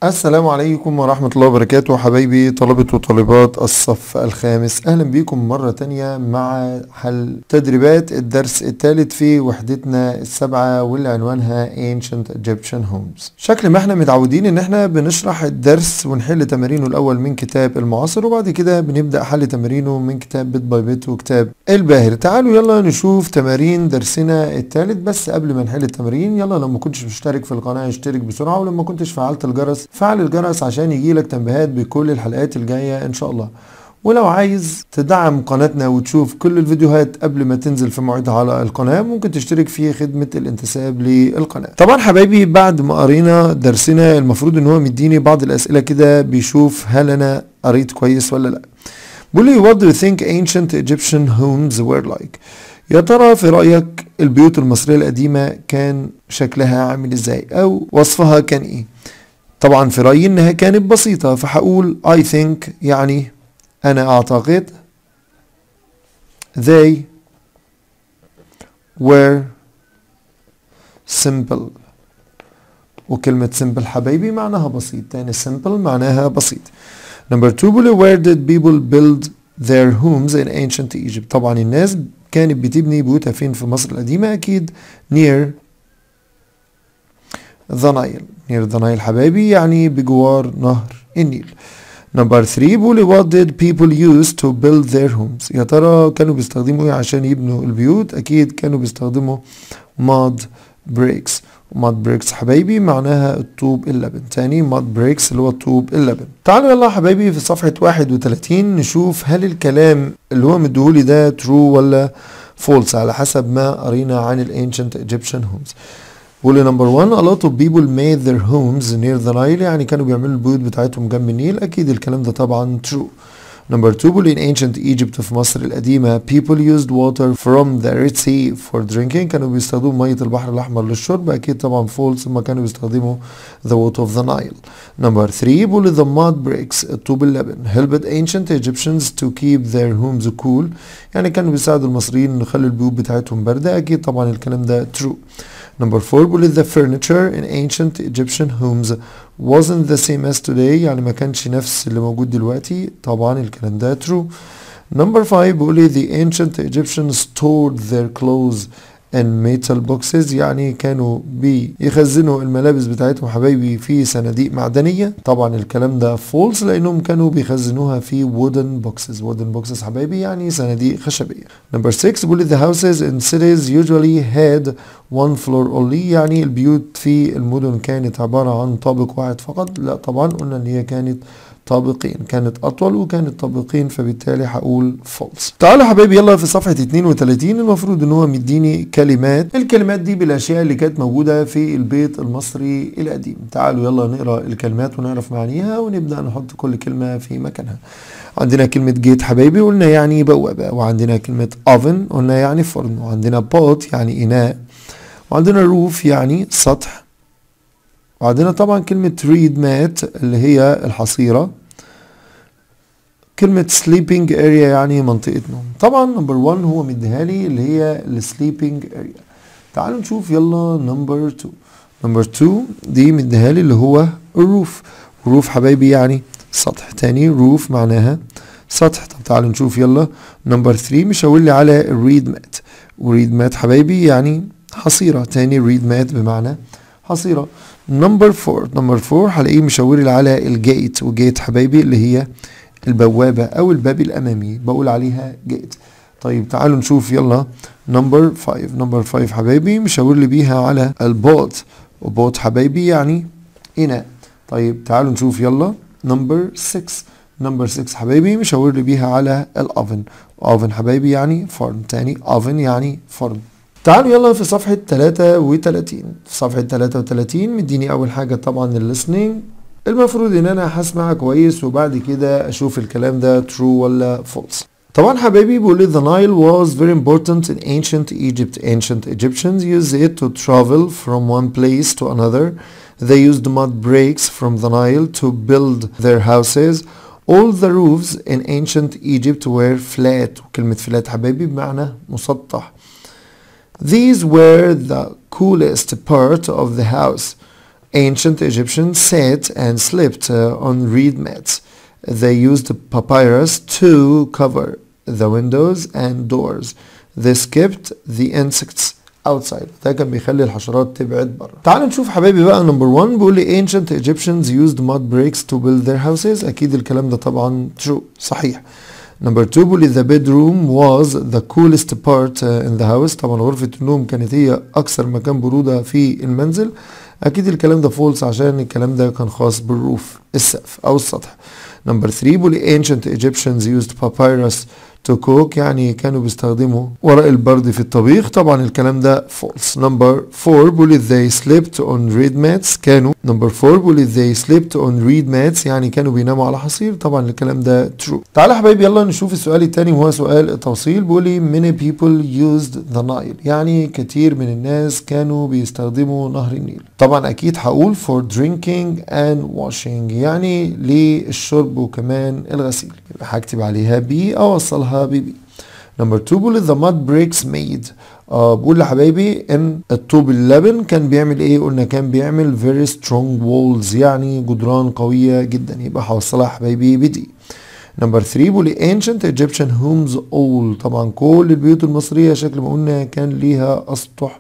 السلام عليكم ورحمة الله وبركاته حبايبي طلبة وطالبات الصف الخامس أهلا بكم مرة تانية مع حل تدريبات الدرس الثالث في وحدتنا السبعة واللي عنوانها Ancient Egyptian Homes شكل ما احنا متعودين ان احنا بنشرح الدرس ونحل تمارينه الأول من كتاب المعاصر وبعد كده بنبدأ حل تمارينه من كتاب بيت باي بيت وكتاب الباهر تعالوا يلا نشوف تمارين درسنا الثالث بس قبل ما نحل التمارين يلا لو ما كنتش مشترك في القناة اشترك بسرعة ولما كنتش فعلت الجرس فعل الجرس عشان يجيلك تنبيهات بكل الحلقات الجاية ان شاء الله ولو عايز تدعم قناتنا وتشوف كل الفيديوهات قبل ما تنزل في موعدها على القناة ممكن تشترك في خدمة الانتساب للقناة طبعا حبايبي بعد ما قرينا درسنا المفروض ان هو مديني بعض الاسئلة كده بيشوف هل انا قريت كويس ولا لا بيقول لي what do you think ancient Egyptian homes were like يا ترى في رأيك البيوت المصرية القديمة كان شكلها عامل ازاي او وصفها كان ايه طبعا في رأيي انها كانت بسيطة فهقول I think يعني انا اعتقد they were simple وكلمة simple حبايبي معناها بسيط تاني simple معناها بسيط number two بيقول where did people build their homes in ancient Egypt طبعا الناس كانت بتبني بيوتها فين في مصر القديمة أكيد near the Nile near the Nile حبايبي يعني بجوار نهر النيل نمبر 3 بيقول what did people use to build their homes يا ترى كانوا بيستخدموا ايه عشان يبنوا البيوت اكيد كانوا بيستخدموا mud bricks mud bricks حبايبي معناها الطوب اللبن تاني mud bricks اللي هو الطوب اللبن تعالوا يلا حبايبي في صفحة 31 نشوف هل الكلام اللي هو مديهولي ده true ولا false على حسب ما قرينا عن ال ancient Egyptian homes بيقول نمبر 1 a lot of people made their homes near the Nile يعني كانوا بيعملوا البيوت بتاعتهم جنب النيل اكيد الكلام ده طبعا true نمبر 2 بيقول in ancient Egypt في مصر القديمة people used water from the Red Sea for drinking كانوا بيستخدموا مية البحر الأحمر للشرب أكيد طبعا false ما كانوا بيستخدموا the water of the Nile نمبر 3 بيقول the mud bricks الطوب اللبن helped ancient Egyptians to keep their homes cool يعني كانوا بيساعدوا المصريين إن يخلوا البيوت بتاعتهم باردة أكيد طبعا الكلام ده true Number four بيقول the furniture in ancient Egyptian homes wasn't the same as today يعني ما كانش نفس اللي موجود دلوقتي طبعا الكلام ده true. Number five بيقول the ancient Egyptians stored their clothes in metal boxes يعني كانوا بيخزنوا الملابس بتاعتهم حبايبي في صناديق معدنية طبعا الكلام ده false لأنهم كانوا بيخزنوها في wooden boxes wooden boxes حبايبي يعني صناديق خشبية number 6 بيقول the houses in cities usually had one floor only يعني البيوت في المدن كانت عبارة عن طابق واحد فقط لا طبعا قلنا ان هي كانت طابقين كانت اطول وكانت طابقين فبالتالي هقول false تعالوا حبايبي يلا في صفحة 32 المفروض ان هو مديني كلمات الكلمات دي بالاشياء اللي كانت موجودة في البيت المصري القديم تعالوا يلا نقرا الكلمات ونعرف معانيها ونبدأ نحط كل كلمة في مكانها عندنا كلمة جيت حبايبي قلنا يعني بوابة وعندنا كلمة oven قلنا يعني فرن وعندنا بوت يعني إناء وعندنا روف يعني سطح وعندنا طبعا كلمة read mat اللي هي الحصيرة كلمة sleeping area يعني منطقة نوم طبعا نمبر 1 هو مديها لي اللي هي السليبنج area تعالوا نشوف يلا نمبر 2 نمبر 2 دي مديها لي اللي هو الروف الروف حبايبي يعني سطح تاني روف معناها سطح طب تعالوا نشوف يلا نمبر 3 مشاور لي على الريد مات وريد مات حبايبي يعني حصيرة تاني ريد مات بمعنى حصيرة نمبر 4 نمبر 4 هلاقيه مشاور لي على الجيت وجيت حبايبي اللي هي البوابة أو الباب الأمامي بقول عليها جيت طيب تعالوا نشوف يلا نمبر 5 نمبر 5 حبايبي مشاور لي بيها على البوت وبوت حبايبي يعني إناء طيب تعالوا نشوف يلا نمبر 6 نمبر 6 حبايبي مشاور لي بيها على الأوفن أوفن حبايبي يعني فرن تاني أوفن يعني فرن تعالوا يلا في صفحة 33 في صفحة 33 مديني أول حاجة طبعا الليسننج المفروض ان انا هسمع كويس وبعد كده اشوف الكلام ده true ولا false طبعا حبايبي بيقول لي the Nile was very important in ancient Egypt ancient Egyptians used it to travel from one place to another they used mud bricks from the Nile to build their houses all the roofs in ancient Egypt were flat وكلمة flat حبايبي بمعنى مسطح These were the coolest part of the house ancient Egyptians sat and slept uh, on reed mats they used papyrus to cover the windows and doors this kept the insects outside ده كان بيخلي الحشرات تبعد بره تعالوا نشوف حبايبي بقى نمبر 1 بيقول لي ancient Egyptians used mud bricks to build their houses اكيد الكلام ده طبعا true صحيح نمبر 2 بيقول لي the bedroom was the coolest part uh, in the house طبعا غرفة النوم كانت هي أكثر مكان برودة في المنزل أكيد الكلام ده فولس عشان الكلام ده كان خاص بالروف السقف أو السطح نمبر 3 بيقول لي ancient Egyptians used papyrus to cook يعني كانوا بيستخدموا ورق البرد في الطبيخ طبعا الكلام ده false نمبر 4 بيقول لي they slept on reed mats كانوا نمبر 4 بيقول لي they slept on reed mats يعني كانوا بيناموا على حصير طبعا الكلام ده true تعالى يا حبايبي يلا نشوف السؤال الثاني وهو سؤال التوصيل بيقول لي many people used the Nile يعني كتير من الناس كانوا بيستخدموا نهر النيل طبعا اكيد هقول for drinking and washing يعني للشرب وكمان الغسيل يبقى هكتب عليها بي او اوصلها ببي نمبر 2 بيقول the mud bricks made آه بقول لحبايبي ان الطوب اللبن كان بيعمل ايه قلنا كان بيعمل very strong walls يعني جدران قوية جدا يبقى هوصلها حبايبي بدي نمبر 3 بيقول لي ancient Egyptian homes all طبعا كل البيوت المصرية شكل ما قلنا كان ليها اسطح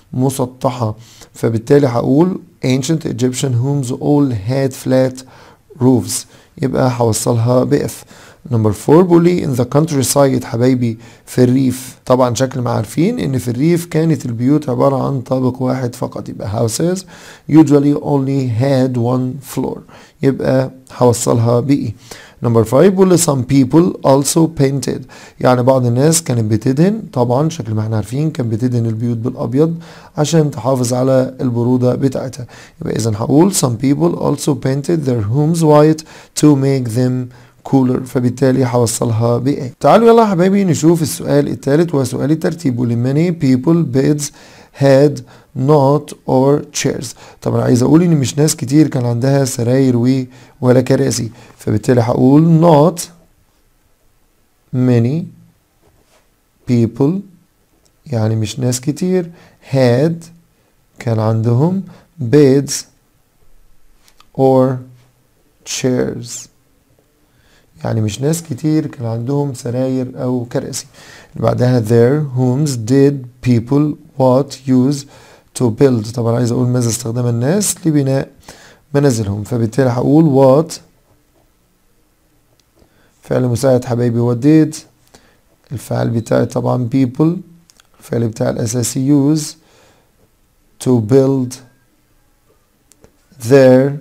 مسطحة فبالتالي هقول ancient Egyptian homes all had flat roofs يبقى هوصلها بإف نمبر 4 بيقول لي in the countryside حبايبي في الريف طبعا شكل ما عارفين ان في الريف كانت البيوت عبارة عن طابق واحد فقط يبقى houses usually only had one floor يبقى هوصلها بإي نمبر 5 بيقول لي some people also painted يعني بعض الناس كانت بتدهن طبعا شكل ما احنا عارفين كان بتدهن البيوت بالابيض عشان تحافظ على البرودة بتاعتها يبقى اذا هقول some people also painted their homes white to make them cooler فبالتالي هوصلها ب A تعالوا يلا يا حبايبي نشوف السؤال الثالث وهو سؤال الترتيب واللي many people beds had not or chairs طبعا عايز اقول ان مش ناس كتير كان عندها سراير و ولا كراسي فبالتالي هقول not many people يعني مش ناس كتير had كان عندهم beds or chairs يعني مش ناس كتير كان عندهم سراير او كراسي اللي بعدها their homes did people what use to build طبعا عايز اقول ماذا استخدم الناس لبناء منازلهم فبالتالي هقول what فعل مساعد حبايبي what did الفعل بتاعي طبعا people الفعل بتاع الاساسي use to build their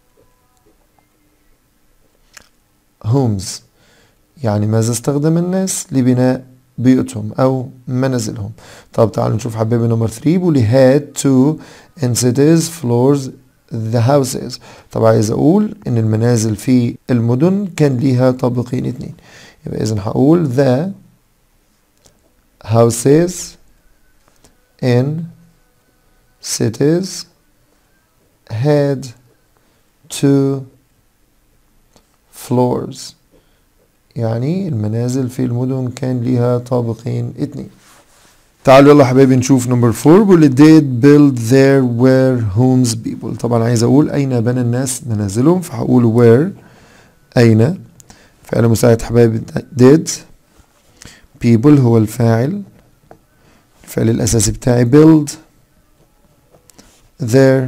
homes يعني ماذا استخدم الناس لبناء بيوتهم او منازلهم طب تعالوا نشوف حبايبي نمبر 3 بيقول لي had two in cities floors the houses طب عايز اقول ان المنازل في المدن كان ليها طابقين اتنين يبقى اذا هقول the houses in cities had two floors يعني المنازل في المدن كان ليها طابقين اتنين تعالوا يلا حبايبي نشوف نمبر 4 بيقول did build there where homes people طبعا عايز اقول اين بنى الناس منازلهم فهقول where اين فعل مساعد حبايبي did people هو الفاعل الفعل الاساسي بتاعي build their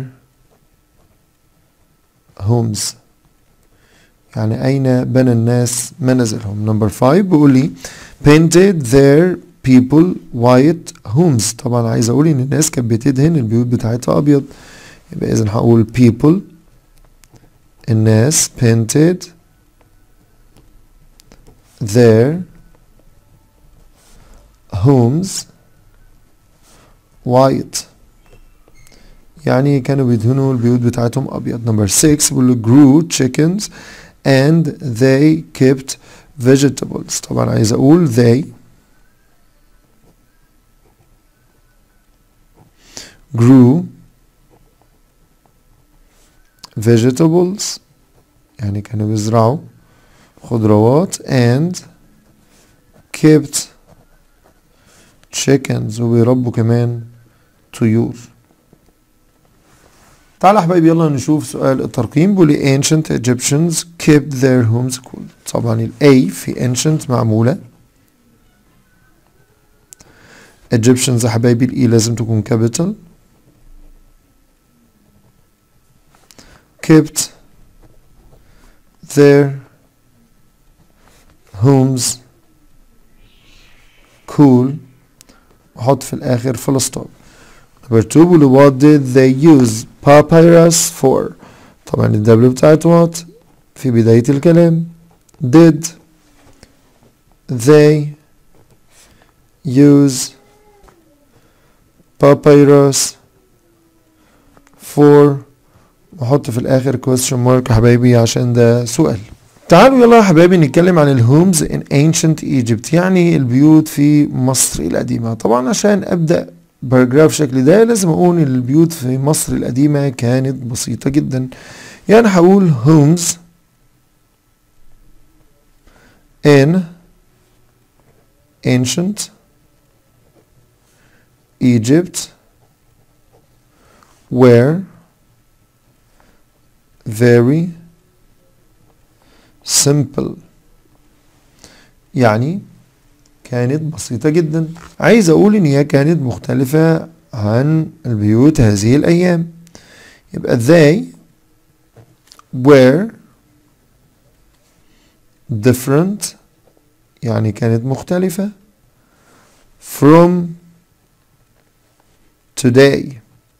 homes يعني أين بنى الناس منازلهم نمبر 5 بيقول لي painted their people white homes طبعا عايز أقول إن الناس كانت بتدهن البيوت بتاعتها أبيض يبقى إذا هقول people الناس painted their homes white يعني كانوا بيدهنوا البيوت بتاعتهم أبيض نمبر 6 بيقول grew chickens and they kept vegetables طبعا عايز اقول they grew vegetables يعني كانوا بيزرعوا خضروات and kept chickens وبيربوا كمان طيور تعالى يا حبايبي يلا نشوف سؤال الترقيم بيقول لي ancient Egyptians kept their homes cool طبعا ال A في ancient معمولة Egyptians يا حبايبي ال E لازم تكون capital kept their homes cool وحط في الآخر full stop number two بيقول what did they use papyrus for طبعا الدبل بتاعت what في بداية الكلام did they use papyrus for وحط في الاخر question mark يا حبايبي عشان ده سؤال تعالوا يلا يا حبايبي نتكلم عن الهومز in ancient Egypt يعني البيوت في مصر القديمة طبعا عشان ابدأ باراجراف شكل ده لازم اقول ان البيوت في مصر القديمة كانت بسيطة جدا يعني هقول homes in ancient Egypt were very simple يعني كانت بسيطة جدا عايز اقول ان هي كانت مختلفة عن البيوت هذه الايام يبقى they were different يعني كانت مختلفة from today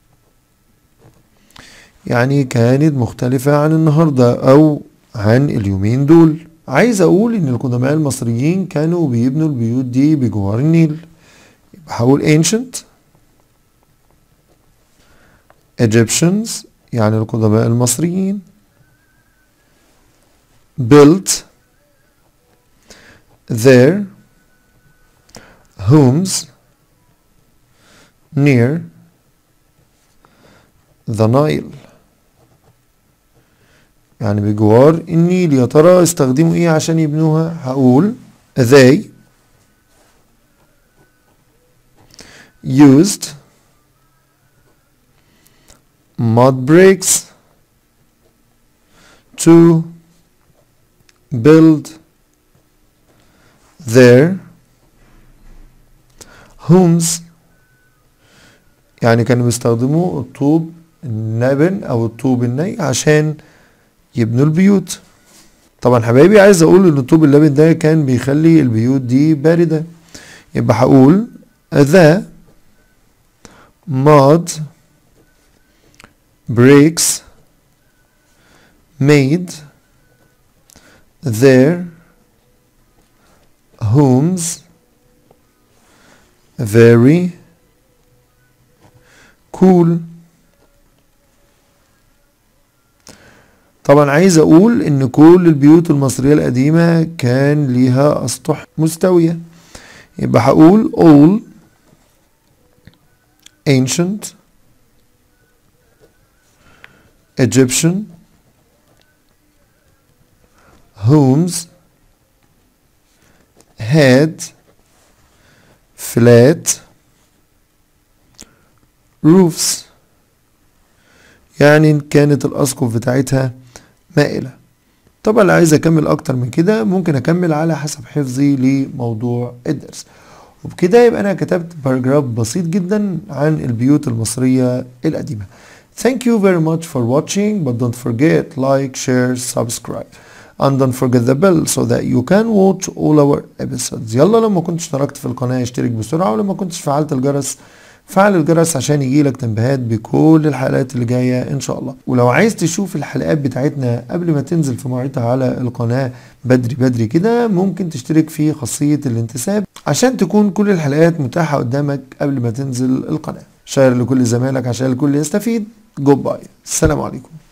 يعني كانت مختلفة عن النهاردة أو عن اليومين دول عايز أقول إن القدماء المصريين كانوا بيبنوا البيوت دي بجوار النيل يبقى هقول ancient Egyptians يعني القدماء المصريين built their homes near the Nile يعني بجوار النيل يا ترى استخدموا ايه عشان يبنوها هقول they used mud bricks to build their homes يعني كانوا بيستخدموا الطوب النابن او الطوب الني عشان يبنوا البيوت طبعا حبايبي عايز اقول ان الطوب اللبن ده كان بيخلي البيوت دي باردة يبقى هقول the mud bricks made their homes very cool طبعا عايز اقول ان كل البيوت المصرية القديمة كان ليها اسطح مستوية يبقى هقول all ancient Egyptian homes had flat roofs يعني كانت الأسقف بتاعتها مائلة طبعا لو عايز أكمل أكتر من كده ممكن أكمل على حسب حفظي لموضوع الدرس وبكده يبقى أنا كتبت باراجراف بسيط جدا عن البيوت المصرية القديمة Thank you very much for watching but don't forget like, share, subscribe and don't forget the bell so that you can watch all our episodes يلا لما كنت اشتركت في القناة اشترك بسرعة ولما كنتش فعلت الجرس فعل الجرس عشان يجيلك تنبيهات بكل الحلقات اللي جاية ان شاء الله ولو عايز تشوف الحلقات بتاعتنا قبل ما تنزل في مواعيدها على القناة بدري بدري كده ممكن تشترك في خاصية الانتساب عشان تكون كل الحلقات متاحة قدامك قبل ما تنزل القناة شير لكل زمايلك عشان الكل يستفيد جود باي السلام عليكم